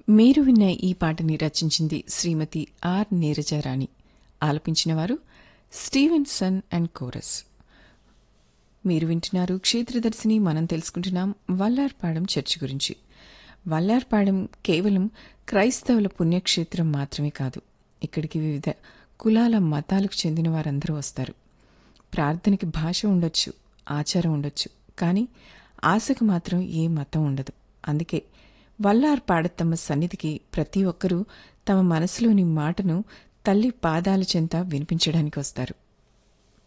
మీరు విన్న ఈ పాటని రచించింది శ్రీమతి ఆర్ నీరజారాణి ఆలపించిన వారు స్టీవెన్సన్ అండ్ కోరస్ మీరు వింటున్నారు క్షేత్రదర్శిని మనం తెలుసుకుంటున్నాం వల్లార్పాడెం చర్చి గురించి వల్లార్పాడెం కేవలం క్రైస్తవుల పుణ్యక్షేత్రం మాత్రమే కాదు ఇక్కడికి వివిధ కులాల మతాలకు చెందిన వారందరూ వస్తారు ప్రార్థనకి భాష ఉండొచ్చు ఆచారం ఉండొచ్చు కానీ ఆశకు మాత్రం ఏ మతం ఉండదు అందుకే వల్లార్ పాడతమ్మ సన్నిధికి ప్రతి ఒక్కరూ తమ మనసులోని మాటను తల్లి పాదాల చెంత వినిపించడానికి వస్తారు